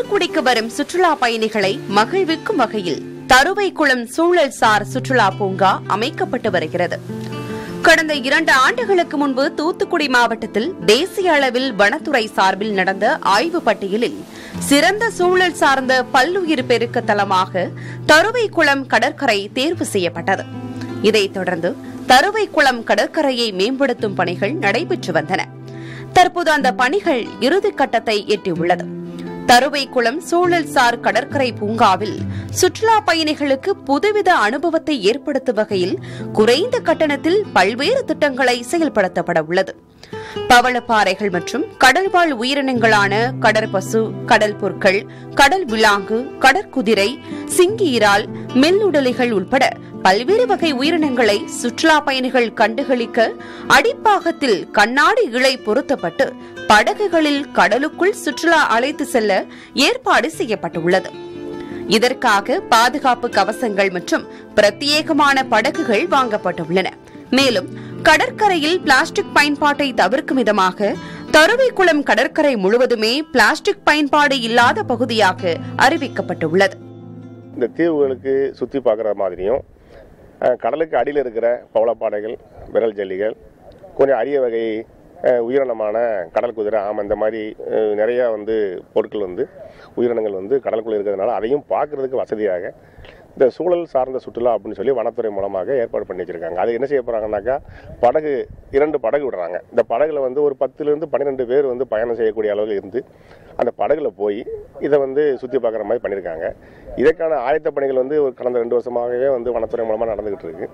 தூத்துக்குடிக்கு வரும் சுற்றுலா பயணிகளை மகிழ்விக்கும் வகையில் தருவைக்குளம் சூழல் சார் சுற்றுலா பூங்கா அமைக்கப்பட்டு வருகிறது கடந்த இரண்டு ஆண்டுகளுக்கு முன்பு தூத்துக்குடி மாவட்டத்தில் தேசிய அளவில் வனத்துறை சார்பில் நடந்த ஆய்வு பட்டியலில் சிறந்த சூழல் சார்ந்த பல்லுயிர் பெருக்க தலமாக தருவைக்குளம் கடற்கரை தேர்வு செய்யப்பட்டது இதைத் தொடர்ந்து தருவைக்குளம் கடற்கரையை மேம்படுத்தும் பணிகள் நடைபெற்று வந்தன தற்போது அந்த பணிகள் இறுதிக்கட்டத்தை எட்டியுள்ளது தருவைக்குளம் சூழல்சார் கடற்கரை பூங்காவில் சுற்றுலா பயணிகளுக்கு புதுவித அனுபவத்தை ஏற்படுத்தும் வகையில் குறைந்த கட்டணத்தில் பல்வேறு திட்டங்களை செயல்படுத்தப்பட உள்ளது பவளப்பாறைகள் மற்றும் கடல்வாழ் உயிரினங்களான கடற்பசு கடல் புற்கள் கடல் விலாங்கு கடற்குதிரை சிங்கி இறால் மெல்லுடலிகள் உட்பட பல்வேறு வகை உயிரினங்களை சுற்றுலா பயணிகள் கண்டுகளிக்க அடிப்பாகத்தில் கண்ணாடி இழை பொருத்தப்பட்டு படகுகளில் கடலுக்குள் சுற்றுலா அழைத்து செல்ல ஏற்பாடு செய்யப்பட்டுள்ளது இதற்காக பாதுகாப்பு கவசங்கள் மற்றும் பிரத்யேகமான படகுகள் வாங்கப்பட்டுள்ளன மேலும் கடற்கரையில் பிளாஸ்டிக் பயன்பாட்டை தவிர்க்கும் விதமாக தருவைக்குளம் கடற்கரை முழுவதுமே பிளாஸ்டிக் பயன்பாடு இல்லாத பகுதியாக அறிவிக்கப்பட்டுள்ளது இந்த தீவுகளுக்கு சுற்றி பார்க்குற மாதிரியும் அஹ், கடலுக்கு அடியில் இருக்கிற பவளப்பாடைகள் விரல் ஜல்லிகள் கொஞ்சம் அரிய வகை அஹ், உயிரினமான கடல் குதிரை ஆமை இந்த மாதிரி அஹ், நிறையா வந்து பொருட்கள் வந்து உயிரினங்கள் வந்து கடலுக்குள்ளே இருக்கிறதுனால அதையும் பார்க்கறதுக்கு வசதியாக இந்த சூழல் சார்ந்த சுற்றுலா அப்படின்னு சொல்லி வனத்துறை மூலமாக ஏற்பாடு பண்ணி வச்சிருக்காங்க அது என்ன செய்ய போகிறாங்கன்னாக்கா படகு இரண்டு படகு விடுறாங்க இந்த படகுல வந்து ஒரு பத்துலேருந்து பன்னிரெண்டு பேர் வந்து பயணம் செய்யக்கூடிய அளவில் இருந்து அந்த படகுல போய் இதை வந்து சுற்றி பார்க்குற மாதிரி பண்ணியிருக்காங்க இதற்கான ஆயத்த பணிகள் வந்து ஒரு கடந்த ரெண்டு வருஷமாகவே வந்து வனத்துறை மூலமாக நடந்துகிட்டு இருக்கு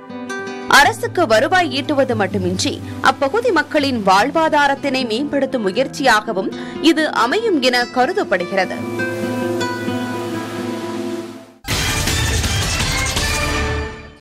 அரசுக்கு வருவாய் ஈட்டுவது மட்டுமின்றி அப்பகுதி மக்களின் வாழ்வாதாரத்தினை மேம்படுத்தும் முயற்சியாகவும் இது அமையும் என கருதப்படுகிறது